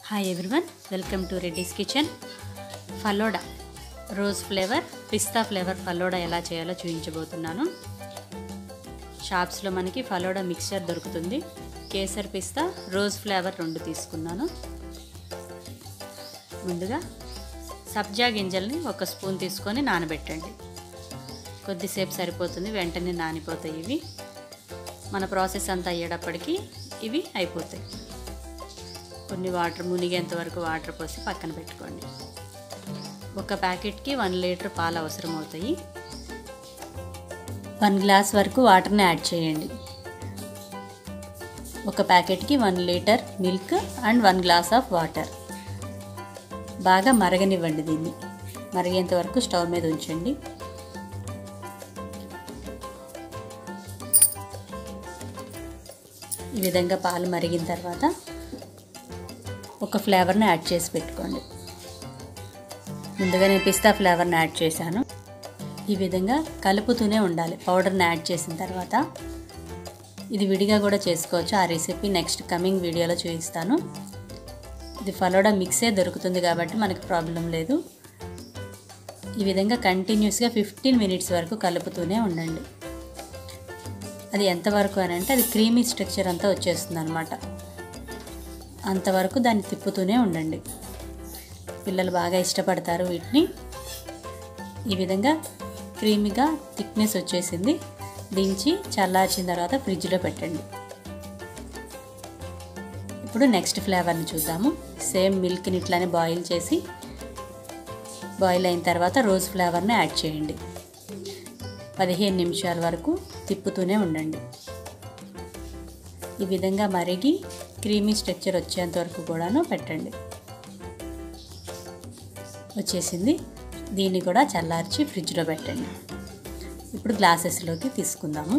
hi everyone welcome to Reddy's kitchen falooda rose flavour pista flavour falooda ఎలా చేయాలో చూపించబోతున్నాను షాప్స్లో మనకి ఫలోడా మిక్చర్ దొరుకుతుంది కేసర్ పిస్తా రోజ్ ఫ్లేవర్ రెండు తీసుకున్నాను ముందుగా సబ్జా గింజల్ని ఒక స్పూన్ తీసుకొని నానబెట్టండి కొద్దిసేపు సరిపోతుంది వెంటనే నానిపోతాయి ఇవి మన ప్రాసెస్ అంతా అయ్యేటప్పటికి ఇవి అయిపోతాయి కొన్ని వాటర్ మునిగేంత వరకు వాటర్ పోసి పక్కన పెట్టుకోండి ఒక ప్యాకెట్కి వన్ లీటర్ పాలు అవసరం అవుతాయి వన్ గ్లాస్ వరకు వాటర్ని యాడ్ చేయండి ఒక ప్యాకెట్కి one litre milk and one glass of water బాగా మరగనివ్వండి దీన్ని మరిగేంత వరకు స్టవ్ మీద ఉంచండి ఈ విధంగా పాలు మరిగిన తర్వాత ఒక ఫ్లేవర్ని యాడ్ చేసి పెట్టుకోండి ముందుగా నేను పిస్తా ఫ్లేవర్ని యాడ్ చేశాను ఈ విధంగా కలుపుతూనే ఉండాలి పౌడర్ని యాడ్ చేసిన తర్వాత ఇది విడిగా కూడా చేసుకోవచ్చు ఆ రెసిపీ నెక్స్ట్ కమింగ్ వీడియోలో చూపిస్తాను ఇది ఫలోడా మిక్సే దొరుకుతుంది కాబట్టి మనకి ప్రాబ్లం లేదు ఈ విధంగా కంటిన్యూస్గా ఫిఫ్టీన్ మినిట్స్ వరకు కలుపుతూనే ఉండండి అది ఎంతవరకు అని అంటే అది క్రీమీ స్ట్రక్చర్ అంతా వచ్చేస్తుంది అనమాట అంతవరకు దాన్ని తిప్పుతూనే ఉండండి పిల్లలు బాగా ఇష్టపడతారు వీటిని ఈ విధంగా క్రీమీగా థిక్నెస్ వచ్చేసింది దించి చల్లార్చిన తర్వాత ఫ్రిడ్జ్లో పెట్టండి ఇప్పుడు నెక్స్ట్ ఫ్లేవర్ని చూద్దాము సేమ్ మిల్క్ని ఇట్లానే బాయిల్ చేసి బాయిల్ అయిన తర్వాత రోజ్ ఫ్లేవర్ని యాడ్ చేయండి పదిహేను నిమిషాల వరకు తిప్పుతూనే ఉండండి ఈ విధంగా మరిగి క్రీమీ స్ట్రక్చర్ వచ్చేంత వరకు కూడాను పెట్టండి వచ్చేసింది దీన్ని కూడా చల్లార్చి ఫ్రిడ్జ్లో పెట్టండి ఇప్పుడు గ్లాసెస్లోకి తీసుకుందాము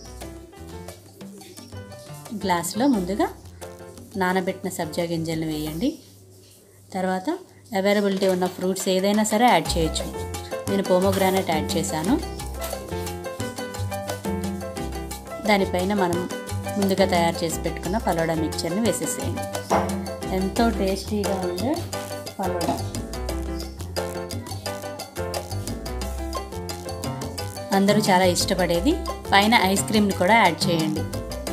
గ్లాస్లో ముందుగా నానబెట్టిన సబ్జా గింజలను వేయండి తర్వాత అవైలబిలిటీ ఉన్న ఫ్రూట్స్ ఏదైనా సరే యాడ్ చేయొచ్చు నేను పోమోగ్రానైట్ యాడ్ చేశాను దానిపైన మనం ముందుగా తయారు చేసి పెట్టుకున్న ఫలోడా మిక్చర్ని వేసేసేయండి ఎంతో టేస్టీగా ఉండే ఫలోడా అందరూ చాలా ఇష్టపడేది పైన ఐస్ క్రీమ్ని కూడా యాడ్ చేయండి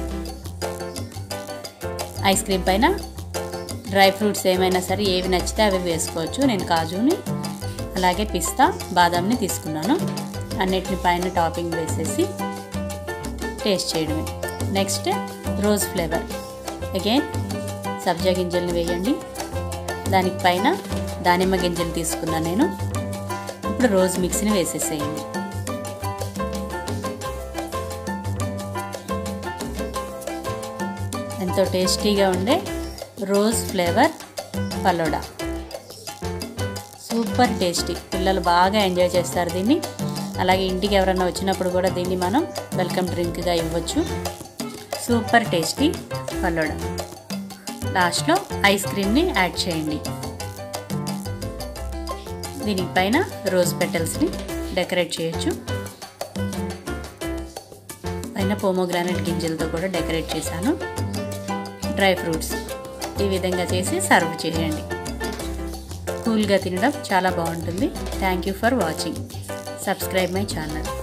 ఐస్ క్రీమ్ పైన డ్రై ఫ్రూట్స్ ఏమైనా సరే ఏవి నచ్చితే అవి వేసుకోవచ్చు నేను కాజుని అలాగే పిస్తా బాదాంని తీసుకున్నాను అన్నిటిని పైన టాపింగ్ వేసేసి టేస్ట్ చేయడమే next rose flavour again sabja గింజల్ని వేయండి దానికి పైన దానిమ్మ గింజలు తీసుకున్నాను నేను ఇప్పుడు రోజ్ మిక్స్ని వేసేసేయండి ఎంతో టేస్టీగా ఉండే rose flavour falooda super tasty పిల్లలు బాగా ఎంజాయ్ చేస్తారు దీన్ని అలాగే ఇంటికి ఎవరైనా వచ్చినప్పుడు కూడా దీన్ని మనం వెల్కమ్ డ్రింక్గా ఇవ్వచ్చు సూపర్ టేస్టీ ఫలోడా లాస్ట్లో ఐస్ క్రీమ్ని యాడ్ చేయండి దీనికి పైన రోజ్ పెటల్స్ని డెకరేట్ చేయొచ్చు పైన పోమోగ్రానైట్ గింజలతో కూడా డెకరేట్ చేశాను డ్రై ఫ్రూట్స్ ఈ విధంగా చేసి సర్వ్ చేయండి కూల్గా తినడం చాలా బాగుంటుంది thank you for watching subscribe my channel